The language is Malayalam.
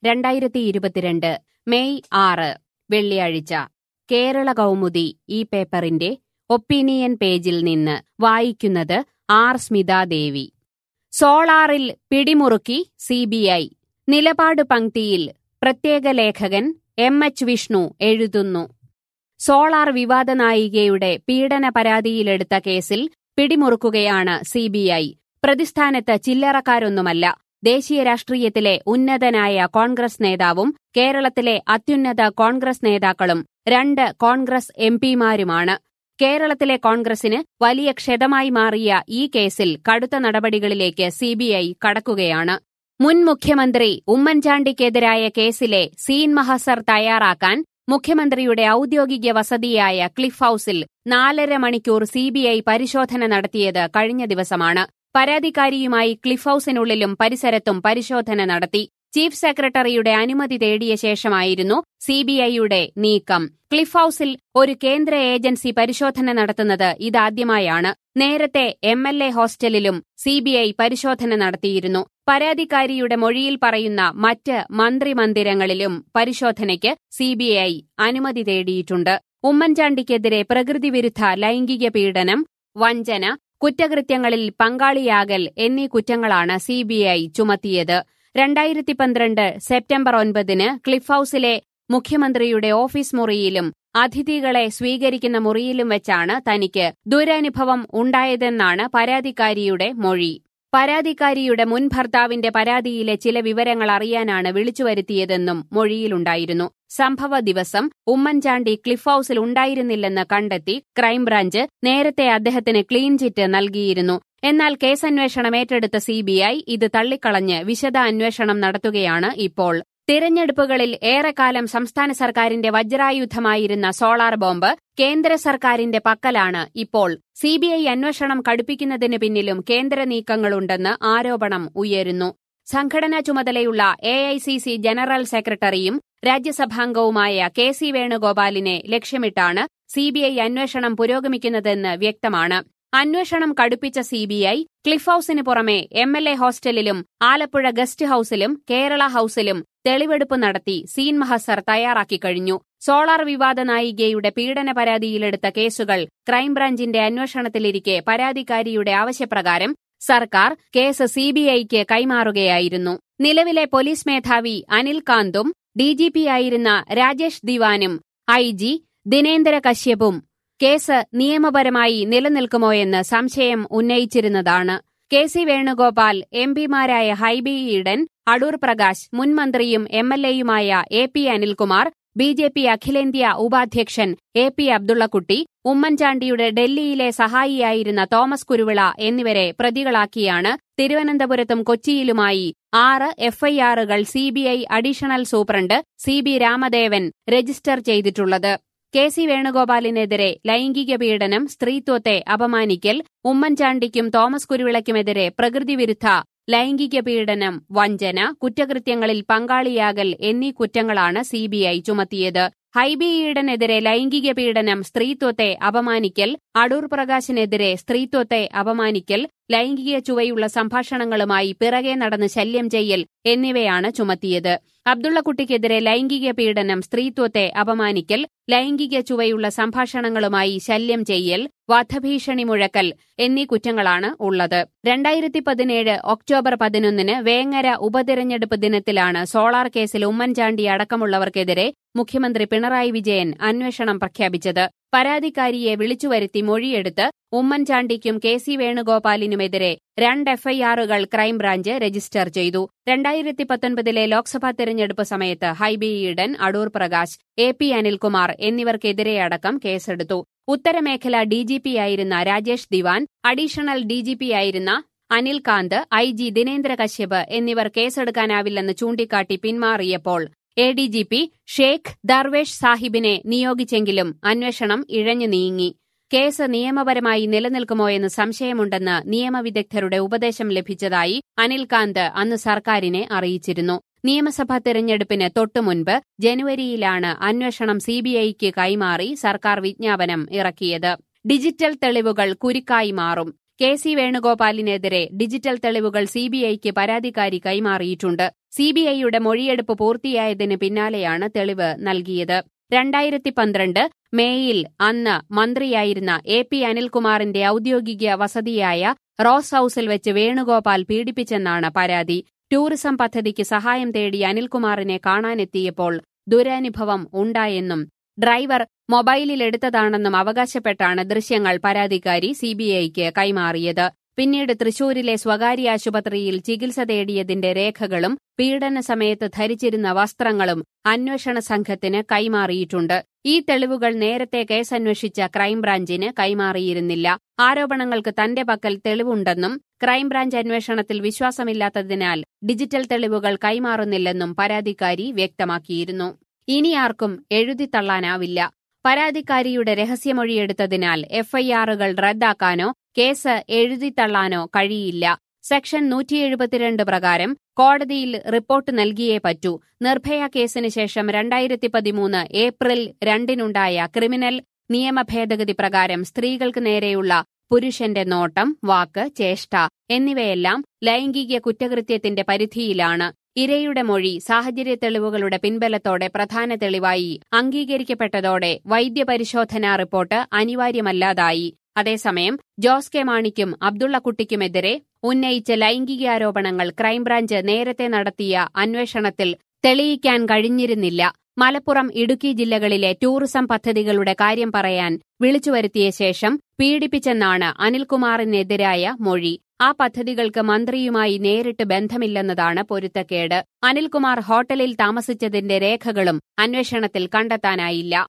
രണ്ടായിരത്തി ഇരുപത്തിരണ്ട് മെയ് ആറ് വെള്ളിയാഴ്ച കേരള കൗമുദി ഈ പേപ്പറിന്റെ ഒപ്പീനിയൻ പേജിൽ നിന്ന് വായിക്കുന്നത് ആർ സ്മിതാദേവി സോളാറിൽ പിടിമുറുക്കി സിബിഐ നിലപാട് പങ്ക്തിയിൽ പ്രത്യേക ലേഖകൻ എം എച്ച് വിഷ്ണു എഴുതുന്നു സോളാർ വിവാദ നായികയുടെ പീഡന പരാതിയിലെടുത്ത കേസിൽ പിടിമുറുക്കുകയാണ് സിബിഐ പ്രതിസ്ഥാനത്ത് ചില്ലറക്കാരൊന്നുമല്ല ദേശീയ രാഷ്ട്രീയത്തിലെ ഉന്നതനായ കോൺഗ്രസ് നേതാവും കേരളത്തിലെ അത്യുന്നത കോൺഗ്രസ് നേതാക്കളും രണ്ട് കോൺഗ്രസ് എംപിമാരുമാണ് കേരളത്തിലെ കോൺഗ്രസിന് വലിയ ക്ഷതമായി മാറിയ ഈ കേസിൽ കടുത്ത നടപടികളിലേക്ക് സിബിഐ കടക്കുകയാണ് മുൻ മുഖ്യമന്ത്രി ഉമ്മൻചാണ്ടിക്കെതിരായ കേസിലെ സീൻ മഹസർ തയ്യാറാക്കാൻ മുഖ്യമന്ത്രിയുടെ ഔദ്യോഗിക വസതിയായ ക്ലിഫ് ഹൌസിൽ നാലര മണിക്കൂർ സിബിഐ പരിശോധന നടത്തിയത് കഴിഞ്ഞ ദിവസമാണ് പരാതിക്കാരിയുമായി ക്ലിഫ് ഹൌസിനുള്ളിലും പരിസരത്തും പരിശോധന നടത്തി ചീഫ് സെക്രട്ടറിയുടെ അനുമതി തേടിയ ശേഷമായിരുന്നു സിബിഐയുടെ നീക്കം ക്ലിഫ് ഹൌസിൽ ഒരു കേന്ദ്ര ഏജൻസി പരിശോധന നടത്തുന്നത് ഇതാദ്യമായാണ് നേരത്തെ എം എൽ എ ഹോസ്റ്റലിലും സിബിഐ പരിശോധന നടത്തിയിരുന്നു പരാതിക്കാരിയുടെ മൊഴിയിൽ പറയുന്ന മറ്റ് മന്ത്രിമന്ദിരങ്ങളിലും പരിശോധനയ്ക്ക് സിബിഐ അനുമതി തേടിയിട്ടുണ്ട് ഉമ്മൻചാണ്ടിക്കെതിരെ പ്രകൃതിവിരുദ്ധ ലൈംഗിക പീഡനം വഞ്ചന കുറ്റകൃത്യങ്ങളിൽ പങ്കാളിയാകൽ എന്നീ കുറ്റങ്ങളാണ് സിബിഐ ചുമത്തിയത് രണ്ടായിരത്തി പന്ത്രണ്ട് സെപ്റ്റംബർ ഒൻപതിന് ക്ലിഫ് ഹൌസിലെ മുഖ്യമന്ത്രിയുടെ ഓഫീസ് മുറിയിലും അതിഥികളെ സ്വീകരിക്കുന്ന മുറിയിലും വെച്ചാണ് തനിക്ക് ദുരനുഭവം ഉണ്ടായതെന്നാണ് പരാതിക്കാരിയുടെ മൊഴി പരാതിക്കാരിയുടെ മുൻ ഭർത്താവിന്റെ പരാതിയിലെ ചില വിവരങ്ങൾ അറിയാനാണ് വിളിച്ചുവരുത്തിയതെന്നും മൊഴിയിലുണ്ടായിരുന്നു സംഭവ ദിവസം ഉമ്മൻചാണ്ടി ക്ലിഫ് ഹൌസിൽ ഉണ്ടായിരുന്നില്ലെന്ന് കണ്ടെത്തി ക്രൈംബ്രാഞ്ച് നേരത്തെ അദ്ദേഹത്തിന് ക്ലീൻ ചിറ്റ് നൽകിയിരുന്നു എന്നാൽ കേസന്വേഷണം ഏറ്റെടുത്ത സിബിഐ ഇത് തള്ളിക്കളഞ്ഞ് വിശദ അന്വേഷണം നടത്തുകയാണ് ഇപ്പോൾ തിരഞ്ഞെടുപ്പുകളിൽ ഏറെക്കാലം സംസ്ഥാന സർക്കാരിന്റെ വജ്രായുധമായിരുന്ന സോളാർ ബോംബ് കേന്ദ്ര സർക്കാരിന്റെ പക്കലാണ് ഇപ്പോൾ സിബിഐ അന്വേഷണം കടുപ്പിക്കുന്നതിന് പിന്നിലും കേന്ദ്ര നീക്കങ്ങളുണ്ടെന്ന് ആരോപണം ഉയരുന്നു സംഘടനാ ചുമതലയുള്ള A I C C general സെക്രട്ടറിയും രാജ്യസഭാംഗവുമായ കെ സി വേണുഗോപാലിനെ ലക്ഷ്യമിട്ടാണ് സിബിഐ അന്വേഷണം പുരോഗമിക്കുന്നതെന്ന് വ്യക്തമാണ് അന്വേഷണം കടുപ്പിച്ച സിബിഐ ക്ലിഫ് ഹൌസിന് പുറമെ എം എൽ എ ഹോസ്റ്റലിലും ആലപ്പുഴ ഗസ്റ്റ് ഹൌസിലും കേരള ഹൌസിലും തെളിവെടുപ്പ് നടത്തി സീൻ മഹസർ തയ്യാറാക്കി കഴിഞ്ഞു സോളാർ വിവാദ നായികയുടെ പീഡന പരാതിയിലെടുത്ത കേസുകൾ ക്രൈംബ്രാഞ്ചിന്റെ അന്വേഷണത്തിലിരിക്കെ പരാതിക്കാരിയുടെ ആവശ്യപ്രകാരം സർക്കാർ കേസ് സിബിഐക്ക് കൈമാറുകയായിരുന്നു നിലവിലെ പോലീസ് മേധാവി അനിൽ കാന്തും ഡിജിപിയായിരുന്ന രാജേഷ് ദിവാനും ഐ ജി ദിനേന്ദ്ര കശ്യപും കേസ് നിയമപരമായി നിലനിൽക്കുമോയെന്ന് സംശയം ഉന്നയിച്ചിരുന്നതാണ് കെ സി വേണുഗോപാൽ എം പിമാരായ ഹൈബി ഈഡൻ അടൂർ പ്രകാശ് മുൻ മന്ത്രിയും എം എൽ എയുമായ A P Anilkumar B J P അഖിലേന്ത്യാ ഉപാധ്യക്ഷൻ എ പി അബ്ദുള്ളക്കുട്ടി ഉമ്മൻചാണ്ടിയുടെ ഡൽഹിയിലെ സഹായിയായിരുന്ന തോമസ് കുരുവിള എന്നിവരെ പ്രതികളാക്കിയാണ് തിരുവനന്തപുരത്തും കൊച്ചിയിലുമായി ആറ് എഫ്ഐആറുകൾ CBI additional superintendent C B Ramadevan register ചെയ്തിട്ടുള്ളത് കെ സി വേണുഗോപാലിനെതിരെ ലൈംഗിക പീഡനം സ്ത്രീത്വത്തെ അപമാനിക്കൽ ഉമ്മൻചാണ്ടിക്കും തോമസ് കുരുവിളയ്ക്കുമെതിരെ പ്രകൃതിവിരുദ്ധ ലൈംഗിക പീഡനം വഞ്ചന കുറ്റകൃത്യങ്ങളിൽ പങ്കാളിയാകൽ എന്നീ കുറ്റങ്ങളാണ് സിബിഐ ചുമത്തിയത് ഹൈബി ഈഡനെതിരെ ലൈംഗിക പീഡനം സ്ത്രീത്വത്തെ അപമാനിക്കൽ അടൂർ പ്രകാശിനെതിരെ സ്ത്രീത്വത്തെ അപമാനിക്കൽ ലൈംഗിക ചുവയുള്ള സംഭാഷണങ്ങളുമായി പിറകെ നടന്ന് ശല്യം ചെയ്യൽ എന്നിവയാണ് ചുമത്തിയത് അബ്ദുള്ളക്കുട്ടിക്കെതിരെ ലൈംഗിക പീഡനം സ്ത്രീത്വത്തെ അപമാനിക്കൽ ലൈംഗിക ചുവയുള്ള സംഭാഷണങ്ങളുമായി ശല്യം ചെയ്യൽ വധഭീഷണി മുഴക്കൽ എന്നീ കുറ്റങ്ങളാണ് ഉള്ളത് രണ്ടായിരത്തി പതിനേഴ് ഒക്ടോബർ പതിനൊന്നിന് വേങ്ങര ഉപതിരഞ്ഞെടുപ്പ് ദിനത്തിലാണ് സോളാർ കേസിൽ ഉമ്മൻചാണ്ടി അടക്കമുള്ളവർക്കെതിരെ മുഖ്യമന്ത്രി പിണറായി വിജയൻ അന്വേഷണം പ്രഖ്യാപിച്ചത് പരാതിക്കാരിയെ വിളിച്ചുവരുത്തി മൊഴിയെടുത്ത് ഉമ്മൻചാണ്ടിക്കും കെ സി വേണുഗോപാലിനുമെതിരെ രണ്ട് എഫ്ഐആറുകൾ ക്രൈംബ്രാഞ്ച് രജിസ്റ്റർ ചെയ്തു രണ്ടായിരത്തി പത്തൊൻപതിലെ ലോക്സഭാ തെരഞ്ഞെടുപ്പ് സമയത്ത് ഹൈബി ഈഡൻ അടൂർ പ്രകാശ് എ പി അനിൽകുമാർ എന്നിവർക്കെതിരെയടക്കം കേസെടുത്തു ഉത്തരമേഖല ഡിജിപിയായിരുന്ന രാജേഷ് ദിവാൻ അഡീഷണൽ ഡിജിപിയായിരുന്ന അനിൽ കാന്ത് ഐ ജി ദിനേന്ദ്ര കശ്യപ് എന്നിവർ കേസെടുക്കാനാവില്ലെന്ന് ചൂണ്ടിക്കാട്ടി പിന്മാറിയപ്പോൾ A D G P Sheikh Darvesh സാഹിബിനെ നിയോഗിച്ചെങ്കിലും അന്വേഷണം ഇഴഞ്ഞു നീങ്ങി കേസ് നിയമപരമായി നിലനിൽക്കുമോയെന്ന് സംശയമുണ്ടെന്ന് നിയമവിദഗ്ധരുടെ ഉപദേശം ലഭിച്ചതായി അനിൽകാന്ത് അന്ന് സർക്കാരിനെ അറിയിച്ചിരുന്നു നിയമസഭാ തെരഞ്ഞെടുപ്പിന് തൊട്ടുമുൻപ് ജനുവരിയിലാണ് അന്വേഷണം സിബിഐക്ക് കൈമാറി സർക്കാർ വിജ്ഞാപനം ഇറക്കിയത് ഡിജിറ്റൽ തെളിവുകൾ കുരുക്കായി മാറും കെ സി വേണുഗോപാലിനെതിരെ ഡിജിറ്റൽ തെളിവുകൾ സിബിഐക്ക് പരാതിക്കാരി കൈമാറിയിട്ടുണ്ട് സിബിഐയുടെ മൊഴിയെടുപ്പ് പൂർത്തിയായതിന് പിന്നാലെയാണ് തെളിവ് നൽകിയത് രണ്ടായിരത്തി പന്ത്രണ്ട് മേയിൽ അന്ന് മന്ത്രിയായിരുന്ന എ പി അനിൽകുമാറിന്റെ ഔദ്യോഗിക വസതിയായ റോസ് ഹൌസിൽ വെച്ച് വേണുഗോപാൽ പീഡിപ്പിച്ചെന്നാണ് പരാതി ടൂറിസം പദ്ധതിക്ക് സഹായം തേടി അനിൽകുമാറിനെ കാണാനെത്തിയപ്പോൾ ദുരനുഭവം ഉണ്ടായെന്നും ഡ്രൈവർ മൊബൈലിൽ എടുത്തതാണെന്നും അവകാശപ്പെട്ടാണ് ദൃശ്യങ്ങൾ പരാതിക്കാരി സിബിഐക്ക് കൈമാറിയത് പിന്നീട് തൃശൂരിലെ സ്വകാര്യ ആശുപത്രിയിൽ ചികിത്സ തേടിയതിന്റെ രേഖകളും പീഡന സമയത്ത് ധരിച്ചിരുന്ന വസ്ത്രങ്ങളും അന്വേഷണ സംഘത്തിന് കൈമാറിയിട്ടുണ്ട് ഈ തെളിവുകൾ നേരത്തെ കേസന്വേഷിച്ച ക്രൈംബ്രാഞ്ചിന് കൈമാറിയിരുന്നില്ല ആരോപണങ്ങൾക്ക് തന്റെ പക്കൽ തെളിവുണ്ടെന്നും ക്രൈംബ്രാഞ്ച് അന്വേഷണത്തിൽ വിശ്വാസമില്ലാത്തതിനാൽ ഡിജിറ്റൽ തെളിവുകൾ കൈമാറുന്നില്ലെന്നും പരാതിക്കാരി വ്യക്തമാക്കിയിരുന്നു ഇനി ആർക്കും എഴുതിത്തള്ളാനാവില്ല പരാതിക്കാരിയുടെ രഹസ്യമൊഴിയെടുത്തതിനാൽ എഫ്ഐആറുകൾ റദ്ദാക്കാനോ കേസ് എഴുതിത്തള്ളാനോ കഴിയില്ല സെക്ഷൻ നൂറ്റി എഴുപത്തിരണ്ട് പ്രകാരം കോടതിയിൽ റിപ്പോർട്ട് നൽകിയേ പറ്റൂ നിർഭയ കേസിന് ശേഷം രണ്ടായിരത്തി പതിമൂന്ന് ഏപ്രിൽ രണ്ടിനുണ്ടായ ക്രിമിനൽ നിയമ ഭേദഗതി പ്രകാരം സ്ത്രീകൾക്ക് നേരെയുള്ള പുരുഷന്റെ നോട്ടം വാക്ക് ചേഷ്ട എന്നിവയെല്ലാം ലൈംഗിക കുറ്റകൃത്യത്തിന്റെ പരിധിയിലാണ് ഇരയുടെ മൊഴി സാഹചര്യ തെളിവുകളുടെ പിൻബലത്തോടെ പ്രധാന തെളിവായി അംഗീകരിക്കപ്പെട്ടതോടെ വൈദ്യപരിശോധനാ റിപ്പോർട്ട് അനിവാര്യമല്ലാതായി അതേസമയം ജോസ് കെ മാണിക്കും അബ്ദുള്ളക്കുട്ടിക്കുമെതിരെ ഉന്നയിച്ച ലൈംഗികാരോപണങ്ങൾ ക്രൈംബ്രാഞ്ച് നേരത്തെ നടത്തിയ അന്വേഷണത്തിൽ തെളിയിക്കാൻ കഴിഞ്ഞിരുന്നില്ല മലപ്പുറം ഇടുക്കി ജില്ലകളിലെ ടൂറിസം പദ്ധതികളുടെ കാര്യം പറയാൻ വിളിച്ചുവരുത്തിയ ശേഷം പീഡിപ്പിച്ചെന്നാണ് അനിൽകുമാറിനെതിരായ മൊഴി ആ പദ്ധതികൾക്ക് മന്ത്രിയുമായി നേരിട്ട് ബന്ധമില്ലെന്നതാണ് പൊരുത്തക്കേട് അനിൽകുമാർ ഹോട്ടലിൽ താമസിച്ചതിന്റെ രേഖകളും അന്വേഷണത്തിൽ കണ്ടെത്താനായില്ല